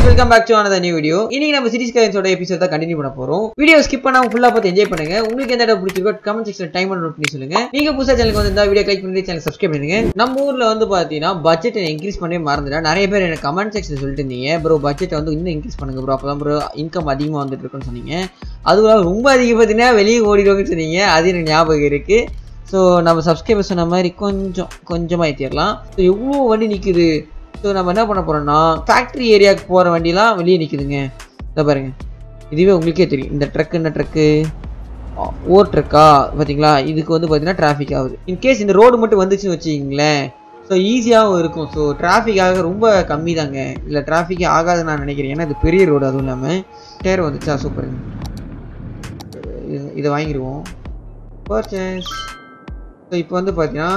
Welcome back to another new video இன்னைக்கு நம்ம சிரிஸ் கரன்ஸோட episode தான் கண்டினியூ பண்ண போறோம் வீடியோ ஸ்கிப் பண்ணாம ஃபுல்லா பார்த்து என்ஜாய் பண்ணுங்க உங்களுக்கு எந்த இடம் பிடிச்சிருக்கோ கமெண்ட் செக்ஷன்ல டைம் நோட் பண்ணி சொல்லுங்க நீங்க புதுசா சேனலுக்கு வந்து இந்த வீடியோ லைக் பண்ணி சேனல் சப்ஸ்கிரைப் பண்ணுங்க நம்ம ஊர்ல வந்து பாத்தீங்கன்னா பட்ஜெட் இன்க்ரீஸ் பண்ணவே மறந்துட்டேன் நிறைய பேர் எனக்கு கமெண்ட் செக்ஷன் சொல்லிட்டு இருந்தீங்க ப்ரோ பட்ஜெட் வந்து இன்னும் இன்க்ரீஸ் பண்ணுங்க ப்ரோ அப்பதான் ப்ரோ இன்கம் அதிகமா வந்துட்டு இருக்குன்னு சொன்னீங்க அதுவும் ரொம்ப அதிகம் பார்த்தீங்கன்னா வெளியே ஓடிடுவாங்கன்னு சொன்னீங்க அது எனக்கு ஞாபகம் இருக்கு ஸோ நம்ம சப்ஸ்கிரைபர் சொன்ன மாதிரி கொஞ்சம் கொஞ்சமாக ஏற்றிடலாம் ஸோ எவ்வளோ வண்டி நிற்குது ஸோ நம்ம என்ன பண்ண போகிறோம்னா ஃபேக்ட்ரி ஏரியாவுக்கு போகிற வண்டிலாம் வெளியே நிற்குதுங்க இதை பாருங்க இதுவே உங்களுக்கே தெரியும் இந்த ட்ரக் என்ன ட்ரக்கு ஓர் ட்ரக்கா பார்த்தீங்களா இதுக்கு வந்து பார்த்தீங்கன்னா டிராஃபிக் ஆகுது இன்கேஸ் இந்த ரோடு மட்டும் வந்துச்சுன்னு வச்சுக்கிங்களேன் ஸோ ஈஸியாகவும் இருக்கும் ஸோ டிராஃபிக் ஆக ரொம்ப கம்மி தாங்க இல்லை டிராஃபிக் ஆகாதுன்னு நான் நினைக்கிறேன் ஏன்னா இது பெரிய ரோடு அதுவும் இல்லாமல் டேர் வந்துச்சா சூப்பருங்க இது- இதை வாங்கிடுவோம் பர்ச்சேஸ் ஸோ இப்போ வந்து பார்த்தீங்கன்னா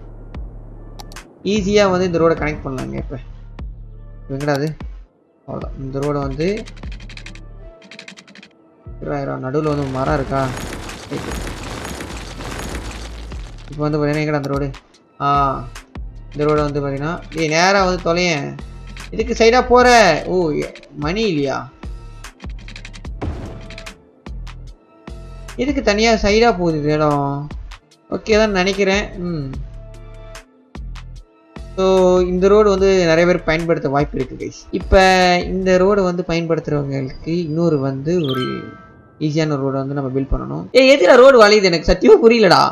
ஈஸியாக வந்து இந்த ரோடை கனெக்ட் பண்ணலாங்க இப்போ எங்கடா அது அவ்வளோதான் இந்த ரோடை வந்து நடுவில் வந்து மரம் இருக்கா இப்போ வந்து பார்த்தீங்கன்னா எங்கடா அந்த ரோடு ஆ இந்த ரோடை வந்து பார்த்தீங்கன்னா ஏய் நேராக வந்து தொலையேன் இதுக்கு சைடாக போகிற ஓ எ- மணி இல்லையா இதுக்கு தனியாக சைடாக போகுது இது இடம் ஓகே தான் நினைக்கிறேன் ம் ஸோ இந்த ரோடு வந்து நிறைய பேர் பயன்படுத்த வாய்ப்பு இருக்குது கைஸ் இப்போ இந்த ரோடு வந்து பயன்படுத்துகிறவங்களுக்கு இன்னொரு வந்து ஒரு ஈஸியான ரோடை வந்து நம்ம பில்ட் பண்ணணும் ஏ எதுல ரோடு வளையுது எனக்கு சத்தியமாக புரியலடா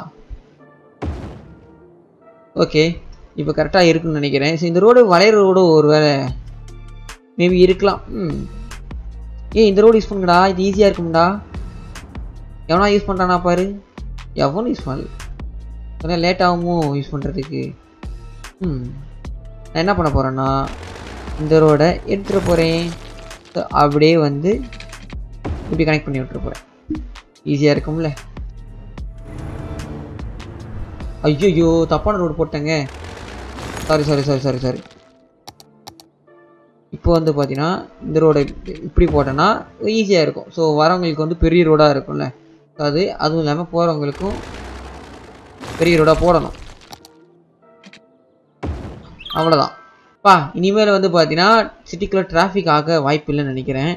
ஓகே இப்போ கரெக்டாக இருக்குன்னு நினைக்கிறேன் ஸோ இந்த ரோடு வளையிற ரோடு ஒரு வேளை மேபி இருக்கலாம் ம் ஏ இந்த ரோடு யூஸ் பண்ணுங்கடா இது ஈஸியாக இருக்கும்டா எவனா யூஸ் பண்ணுறானா பாரு எவனும் யூஸ் பண்ணல கொஞ்சம் லேட் ஆகுமோ யூஸ் பண்ணுறதுக்கு ம் நான் என்ன பண்ண போகிறேன்னா இந்த ரோடை எடுத்துகிட்டு போகிறேன் ஸோ அப்படியே வந்து இப்படி கனெக்ட் பண்ணி விட்டுற போகிறேன் ஈஸியாக இருக்கும்ல ஐயோ தப்பான ரோடு போட்டேங்க sorry sorry sorry sorry sorry இப்போ வந்து பார்த்தீங்கன்னா இந்த ரோடை இப்படி போட்டேன்னா ஈஸியாக இருக்கும் ஸோ வரவங்களுக்கு வந்து பெரிய ரோடாக இருக்கும்ல அது அதுவும் இல்லாமல் போகிறவங்களுக்கும் பெரிய ரோடாக போடணும் அவ்வளோதான் பா இனிமேல் வந்து பார்த்தீங்கன்னா சிட்டிக்குள்ளே டிராஃபிக் ஆக வாய்ப்பு இல்லைன்னு நினைக்கிறேன்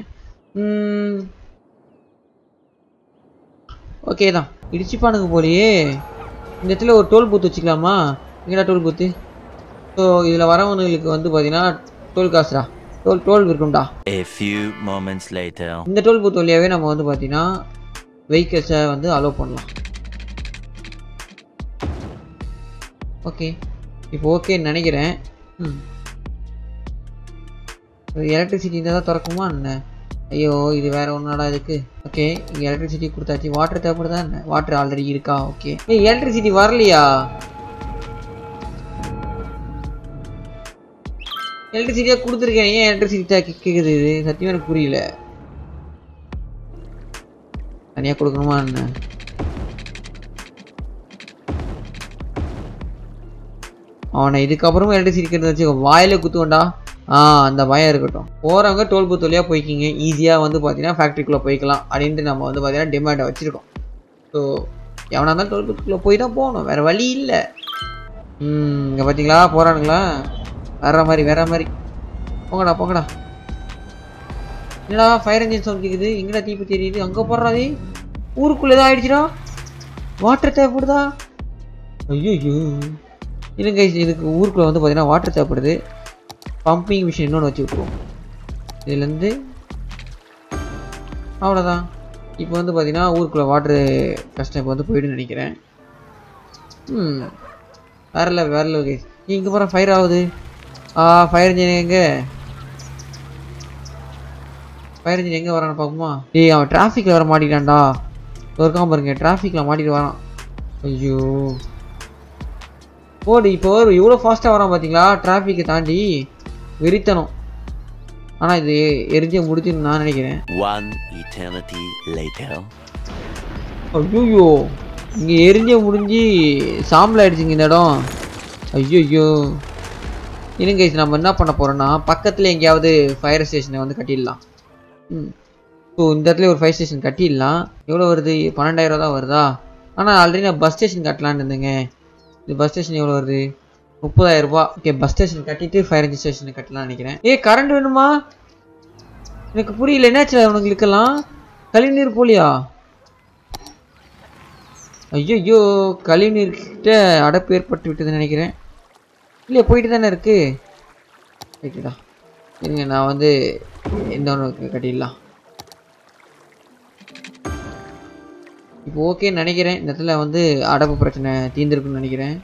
ஓகே தான் இடிச்சுப்பானுங்க போலயே இந்த இடத்துல ஒரு டோல் பூத் வச்சுக்கலாமா எங்கடா டோல் பூத்து ஸோ இதில் வரவங்களுக்கு வந்து பார்த்தீங்கன்னா டோல் காசுடா டோல் டோல் இருக்கும்டா A few moments later. இந்த டோல் பூத் வழியாகவே நம்ம வந்து பார்த்தீங்கன்னா வெஹிக்கிள்ஸை வந்து அலோவ் பண்ணலாம் ஓகே இப்போ ஓகேன்னு நினைக்கிறேன் ம் எலக்ட்ரிசிட்டி இருந்தால் தான் திறக்குமா என்ன ஐயோ இது வேற ஒன்றாடா இதுக்கு ஓகே இங்கே எலக்ட்ரிசிட்டி கொடுத்தாச்சு வாட்டர் தேவைப்படுதா என்ன வாட்டர் ஆல்ரெடி இருக்கா ஓகே ஏய் எலக்ட்ரிசிட்டி வரலையா எலக்ட்ரிசிட்டியாக கொடுத்துருக்கேன் ஏன் எலக்ட்ரிசிட்டி கேட்குது இது சத்தியமாக எனக்கு புரியல தனியாக கொடுக்கணுமா என்ன அவனை இதுக்கப்புறமும் எலக்ட்ரிசிட்டி இருக்கிறது வச்சுக்கோ வாயில குத்துவண்டா ஆ அந்த பயம் இருக்கட்டும் போகிறவங்க டோல் பூத் வழியாக போய்க்கிங்க ஈஸியாக வந்து பார்த்தீங்கன்னா ஃபேக்ட்ரிக்குள்ளே போய்க்கலாம் அப்படின்ட்டு நம்ம வந்து பார்த்தீங்கன்னா டிமாண்டை வச்சுருக்கோம் ஸோ எவனா இருந்தாலும் டோல் பூத்துக்குள்ளே போய் தான் போகணும் வேறு வழி இல்லை ம் இங்கே பார்த்தீங்களா போகிறானுங்களா வர்ற மாதிரி வேற மாதிரி போங்கடா போங்கடா என்னடா ஃபயர் இன்ஜின் சவுண்ட் கேக்குது எங்கடா தீப்பு தெரியுது அங்கே போடுறாதே ஊருக்குள்ளே தான் ஆயிடுச்சுடா வாட்டர் தேவைப்படுதா ஐயோ இல்லைங்க இதுக்கு ஊருக்குள்ளே வந்து பார்த்தீங்கன்னா வாட்டர் தேவைப்படுது பம்பிங் மிஷின் இன்னொன்று வச்சு விட்ருவோம் இதுலேருந்து அவ்வளோதான் இப்போ வந்து பார்த்தீங்கன்னா ஊருக்குள்ளே வாட்ரு கஷ்டம் இப்போ வந்து போயிடுன்னு நினைக்கிறேன் ம் வேற இல்லை வேற இல்லை கைஸ் இங்கே போகிற ஃபயர் ஆகுது ஆ ஃபயர் இன்ஜின் எங்கே ஃபயர் இன்ஜின் எங்கே வரான்னு பார்ப்போமா ஏய் அவன் டிராஃபிக்கில் வர மாட்டிட்டான்டா இருக்காம பாருங்க டிராஃபிக்கில் மாட்டிட்டு வரான் ஐயோ போடு இப்போ எவ்வளோ ஃபாஸ்ட்டாக வரான் பார்த்தீங்களா டிராஃபிக்கை தாண்டி வெறித்தனம் ஆனால் இது எரிஞ்சே முடிச்சுன்னு நான் நினைக்கிறேன் One eternity later. ஐயோ இங்கே எரிஞ்சே முடிஞ்சு சாம்பல் ஆயிடுச்சுங்க இந்த இடம் ஐயோ இருங்க guys, நம்ம என்ன பண்ண போறோம்னா பக்கத்தில் எங்கேயாவது ஃபயர் ஸ்டேஷனை வந்து கட்டிடலாம் ம் ஸோ இந்த இடத்துல ஒரு ஃபயர் ஸ்டேஷன் கட்டிடலாம் எவ்வளோ வருது பன்னெண்டாயிரம் தான் வருதா ஆனால் ஆல்ரெடி நான் பஸ் ஸ்டேஷன் கட்டலான்னு இருந்தேங்க இது பஸ் ஸ்டேஷன் எவ்வளோ வருது முப்பதாயிரம் ரூபாய் ஓகே பஸ் ஸ்டேஷன் கட்டிட்டு ஃபயர் இன்ஜின் ஸ்டேஷன் கட்டலாம்னு நினைக்கிறேன் ஏ கரண்ட் வேணுமா எனக்கு புரியல என்னாச்சு அவனுங்களுக்கெல்லாம் கழிவுநீர் போலியா ஐயோ கழிவுநீர் கிட்ட அடைப்பு ஏற்பட்டு விட்டதுன்னு நினைக்கிறேன் இல்லையா போயிட்டு தானே இருக்கு ரைட்டுடா இருங்க நான் வந்து இன்னொன்று கட்டிடலாம் இப்போ ஓகேன்னு நினைக்கிறேன் இந்த இடத்துல வந்து அடப்பு பிரச்சனை தீர்ந்துருக்குன்னு நினைக்கிறேன்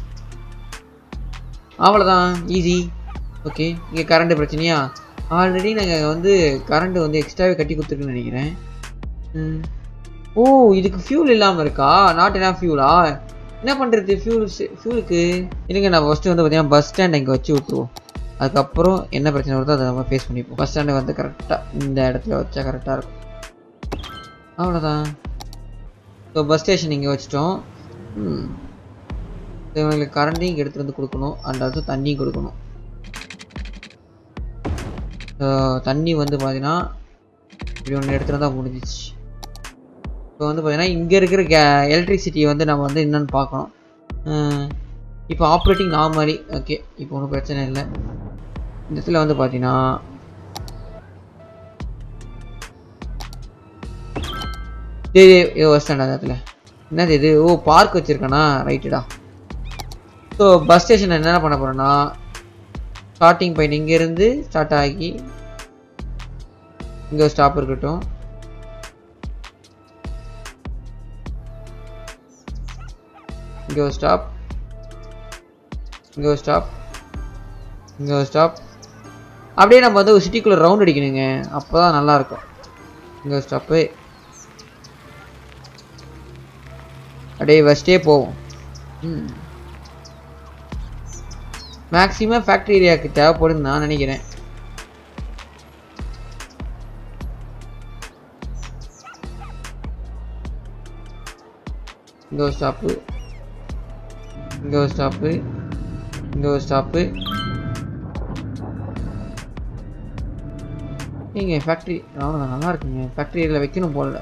அவ்வளோதான் ஈஸி ஓகே இங்கே கரண்ட் பிரச்சனையா ஆல்ரெடி நாங்கள் வந்து கரண்ட் வந்து எக்ஸ்ட்ராவே கட்டி கொடுத்துருக்குன்னு நினைக்கிறேன் ம். ஓ இதுக்கு ஃபியூல் இல்லாமல் இருக்கா நாட் என்ன ஃபியூலா என்ன பண்ணுறது ஃபியூல் ஃபியூலுக்கு இருங்க நான் ஃபஸ்ட்டு வந்து பார்த்தீங்கன்னா பஸ் ஸ்டாண்ட் இங்கே வச்சு விட்ருவோம் அதுக்கப்புறம் என்ன பிரச்சனை வருதோ அதை நம்ம ஃபேஸ் பண்ணிப்போம் பஸ் ஸ்டாண்டு வந்து கரெக்டாக இந்த இடத்துல வச்சா கரெக்டாக இருக்கும் அவ்வளோதான் ஸோ பஸ் ஸ்டேஷன் இங்கே வச்சிட்டோம் ம் So, இவங்களுக்கு கரண்ட்டையும் இங்கே எடுத்துகிட்டு வந்து கொடுக்கணும் அண்ட் அடுத்து தண்ணியும் கொடுக்கணும் ஸோ தண்ணி வந்து பார்த்தீங்கன்னா இப்படி ஒன்று எடுத்துகிட்டு வந்தால் முடிஞ்சிச்சு இப்போ வந்து பார்த்தீங்கன்னா இங்கே இருக்கிற கே எலக்ட்ரிசிட்டியை வந்து நம்ம வந்து என்னென்னு பார்க்கணும் அஹ் இப்போ ஆப்ரேட்டிங் நார்மலி ஓகே இப்போ ஒன்றும் பிரச்சனை இல்லை இந்த இடத்துல வந்து பார்த்தீங்கன்னா டேய் டேய், ஏ பஸ் ஸ்டாண்ட் அந்த இடத்துல என்னது இது ஓ பார்க் வச்சுருக்கானா ரைட்டுடா ஸோ பஸ் ஸ்டேஷன் என்ன பண்ண போகிறேன்னா ஸ்டார்டிங் பாயிண்ட் இங்கேருந்து ஸ்டார்ட் ஆகி இங்கே ஸ்டாப் இருக்கட்டும் இங்கே ஒரு ஸ்டாப் இங்கே ஒரு ஸ்டாப் இங்கே ஒரு ஸ்டாப் அப்படியே நம்ம வந்து ஒரு சிட்டிக்குள்ளே ரவுண்ட் அடிக்கணுங்க அப்போ தான் நல்லாயிருக்கும் இங்கே ஒரு ஸ்டாப்பு அப்படியே ஃபஸ்ட்டே போவோம் ம் மேக்ஸிமம் ஃபேக்ட்ரி ஏரியாவுக்கு தேவைப்படுன்னு நான் நினைக்கிறேன் இங்கே ஒரு ஸ்டாப்பு இங்கே ஒரு ஸ்டாப்பு இங்கே ஒரு ஸ்டாப்பு நீங்கள் ஃபேக்ட்ரி அவ்வளோதான் நல்லா இருக்குங்க ஃபேக்ட்ரி ஏரியாவில் வைக்கணும் போல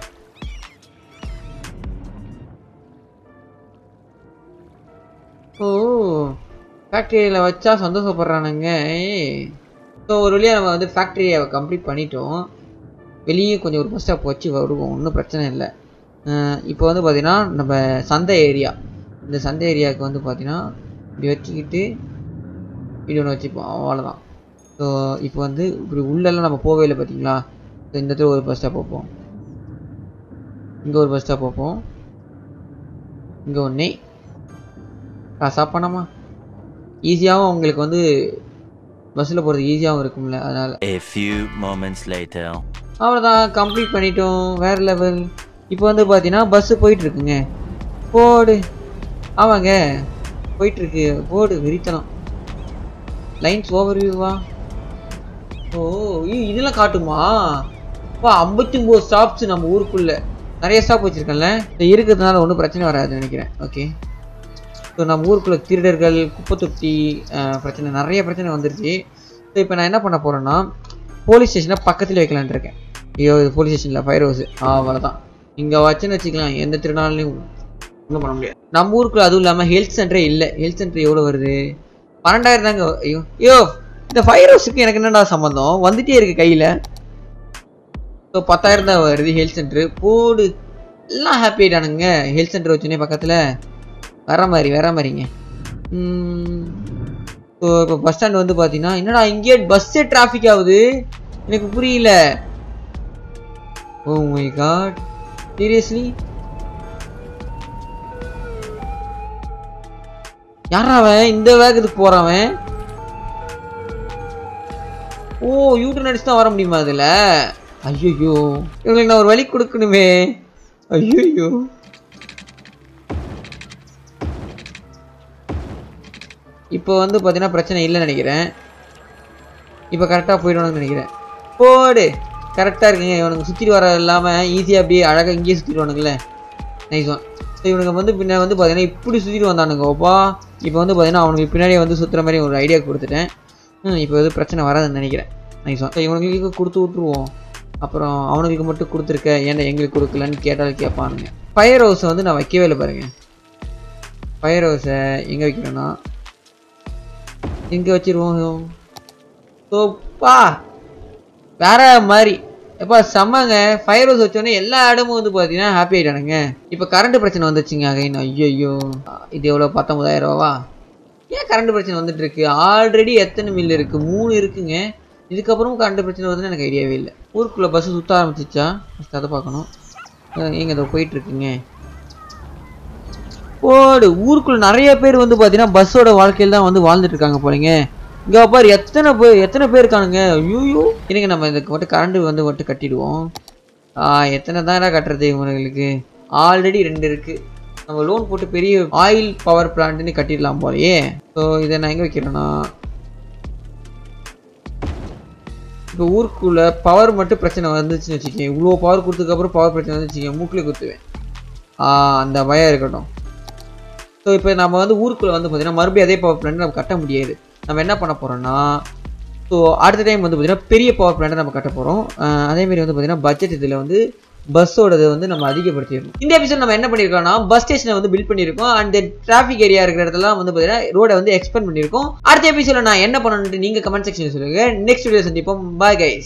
ஓ ஃபேக்ட்ரியில் வச்சா சந்தோஷப்படுறானுங்க ஸோ ஒரு வழியாக நம்ம வந்து ஃபேக்ட்ரியை கம்ப்ளீட் பண்ணிட்டோம் வெளியே கொஞ்சம் ஒரு பஸ் ஸ்டாப் வச்சு வருவோம் ஒன்றும் பிரச்சனை இல்லை இப்போ வந்து பார்த்தீங்கன்னா நம்ம சந்தை ஏரியா இந்த சந்தை ஏரியாவுக்கு வந்து பார்த்தீங்கன்னா இப்படி வச்சுக்கிட்டு இப்படி ஒன்று வச்சுப்போம் அவ்வளோதான் ஸோ இப்போ வந்து இப்படி உள்ளெல்லாம் நம்ம போவே இல்லை பார்த்தீங்களா ஸோ இந்த இடத்துல ஒரு பஸ் ஸ்டாப் வைப்போம் இங்கே ஒரு பஸ் ஸ்டாப் வைப்போம் இங்கே ஒன்றே காசா பணமா ஈஸியாகவும் உங்களுக்கு வந்து பஸ்ஸில் போகிறது ஈஸியாகவும் இருக்கும்ல அதனால் A few moments later. அவ்வளோதான் கம்ப்ளீட் பண்ணிட்டோம் வேறு லெவல் இப்போ வந்து பார்த்தீங்கன்னா பஸ்ஸு போயிட்டுருக்குங்க போடு ஆமாங்க போயிட்டுருக்கு போடு வெறித்தனம் லைன்ஸ் ஓவர் வியூவா ஓ இ- இதெல்லாம் காட்டுமா அப்பா ஐம்பத்தி ஒம்பது ஸ்டாப்ஸ் நம்ம ஊருக்குள்ளே நிறைய ஸ்டாப் வச்சுருக்கேன்ல இது இருக்கிறதுனால ஒன்றும் பிரச்சனை வராதுன்னு நினைக்கிறேன் ஓகே ஸோ நம்ம ஊருக்குள்ள திருடர்கள் குப்பை தொட்டி அஹ், பிரச்சனை நிறைய பிரச்சனை வந்துருச்சு ஸோ இப்போ நான் என்ன பண்ண போகிறேன்னா போலீஸ் ஸ்டேஷனை பக்கத்தில் வைக்கலான்ட்டு இருக்கேன் ஐயோ இது போலீஸ் ஸ்டேஷனில் ஃபயர் ஹவுஸ் அவ்வளோதான் இங்கே வச்சுன்னு வச்சுக்கலாம் எந்த திருநாள்லையும் ஒன்றும் பண்ண முடியாது நம்ம ஊருக்குள்ள அதுவும் இல்லாமல் ஹெல்த் சென்டரே இல்லை ஹெல்த் சென்டர் எவ்வளோ வருது பன்னெண்டாயிரம் தாங்க ஐயோ ஐயோ இந்த ஃபயர் ஹவுஸுக்கு எனக்கு என்னடா சம்மந்தம் வந்துட்டே இருக்கு கையில் ஸோ பத்தாயிரம் தான் வருது ஹெல்த் சென்டர் போடு எல்லாம் ஹாப்பி ஆயிட்டானுங்க ஹெல்த் சென்டர் வச்சுனே பக்கத்தில் வர மாதிரி வர மாதிரிங்க ஸோ இப்போ பஸ் ஸ்டாண்ட் வந்து பார்த்தீங்கன்னா என்னடா இங்கேயே பஸ்ஸே டிராஃபிக் ஆகுது எனக்கு புரியல ஓ மை காட் சீரியஸ்லி யாரா அவன் இந்த வேகத்துக்கு போறவன் ஓ யூட்டன் அடிச்சு தான் வர முடியுமா அதுல ஐயோ இவங்களுக்கு நான் ஒரு வழி கொடுக்கணுமே ஐயோ இப்போ வந்து பார்த்தீங்கன்னா பிரச்சனை இல்லைன்னு நினைக்கிறேன் இப்போ கரெக்டாக போயிடுவானுன்னு நினைக்கிறேன் போடு கரெக்டாக இருக்குங்க இவனுக்கு சுற்றிட்டு வர இல்லாமல் ஈஸியாக அப்படியே அழகாக இங்கேயே சுற்றிடுவானுங்களே நைஸ் ஒன் ஸோ இவனுக்கு வந்து பின்ன வந்து பார்த்தீங்கன்னா இப்படி சுற்றிட்டு வந்தானுங்க ஓப்பா இப்போ வந்து பார்த்தீங்கன்னா அவனுக்கு பின்னாடியே வந்து சுற்றுற மாதிரி ஒரு ஐடியா கொடுத்துட்டேன் ம் இப்போ எதுவும் பிரச்சனை வராதுன்னு நினைக்கிறேன் நைஸ் ஒன் ஸோ இவனுங்களுக்கு கொடுத்து விட்ருவோம் அப்புறம் அவனுங்களுக்கு மட்டும் கொடுத்துருக்க ஏன்டா எங்களுக்கு கொடுக்கலன்னு கேட்டாலும் கேட்பானுங்க ஃபயர் ஹவுஸை வந்து நான் வைக்கவே இல்லை பாருங்க ஃபயர் ஹவுஸை எங்கே வைக்கிறேன்னா எங்கே வச்சிருவோம் சோப்பா வேற மாதிரி எப்பா செம்மங்க ஃபயர் ஹவுஸ் வச்சோடனே எல்லா இடமும் வந்து பார்த்தீங்கன்னா ஹாப்பி ஆகிட்டானுங்க இப்போ கரண்ட் பிரச்சனை வந்துச்சுங்க அகைன் ஐயோ ஐயோ இது எவ்வளோ பத்தொன்பதாயிரம் ரூபாவா ஏன் கரண்ட் பிரச்சனை வந்துட்டு இருக்கு ஆல்ரெடி எத்தனை மில் இருக்கு மூணு இருக்குங்க இதுக்கப்புறமும் கரண்ட் பிரச்சனை வருதுன்னு எனக்கு ஐடியாவே இல்லை ஊருக்குள்ள பஸ் சுத்த ஆரம்பிச்சிச்சா ஃபஸ்ட் அதை பார்க்கணும் அஹ் எங்க இதை போயிட்டு இருக்குங்க போடு ஊருக்குள்ள நிறைய பேர் வந்து பார்த்தீங்கன்னா பஸ்ஸோட வாழ்க்கையில் தான் வந்து வாழ்ந்துட்டு இருக்காங்க போலங்க இங்க பாரு எத்தனை பேர் எத்தனை பேர் இருக்கானுங்க ஐயோ இருங்க நம்ம இதுக்கு மட்டும் கரண்ட் வந்து மட்டும் கட்டிடுவோம் ஆ எத்தனை தானடா கட்டுறது இவங்களுக்கு ஆல்ரெடி ரெண்டு இருக்கு நம்ம லோன் போட்டு பெரிய ஆயில் பவர் பிளான்ட்னு கட்டிடலாம் போலயே ஸோ இதை நான் எங்கே வைக்கிறேன்னா இப்போ ஊருக்குள்ள பவர் மட்டும் பிரச்சனை வந்துச்சுன்னு வச்சுக்கேன் இவ்வளோ பவர் கொடுத்ததுக்கப்புறம் பவர் பிரச்சனை வந்துச்சுங்க மூக்கிலே குத்துவேன் ஆ, அந்த பயம் இருக்கட்டும் ஸோ இப்போ நம்ம வந்து ஊருக்குள்ள வந்து பார்த்தீங்கன்னா மறுபடியும் அதே பவர் பிளான்ட் நம்ம கட்ட முடியாது நம்ம என்ன பண்ண போறோம்னா ஸோ அடுத்த டைம் வந்து பார்த்தீங்கன்னா பெரிய பவர் பிளான்ட்டை நம்ம கட்ட போகிறோம் அதேமாரி வந்து பார்த்தீங்கன்னா பட்ஜெட் இதில் வந்து பஸ்ஸோடது வந்து நம்ம அதிகப்படுத்திடணும் இந்த எபிசோட் நம்ம என்ன பண்ணியிருக்கோம்னா பஸ் ஸ்டேஷனை வந்து பில்ட் பண்ணியிருக்கோம் அண்ட் டிராஃபிக் ஏரியா இருக்கிற இடத்துல வந்து பார்த்தீங்கன்னா ரோடை வந்து எக்ஸ்பெண்ட் பண்ணியிருக்கோம் அடுத்த எபிசோட நான் என்ன பண்ணணும்னு நீங்கள் கமெண்ட் செக்ஷன் சொல்லுங்க நெக்ஸ்ட் வீடியோ சந்திப்போம் பாய் கைஸ்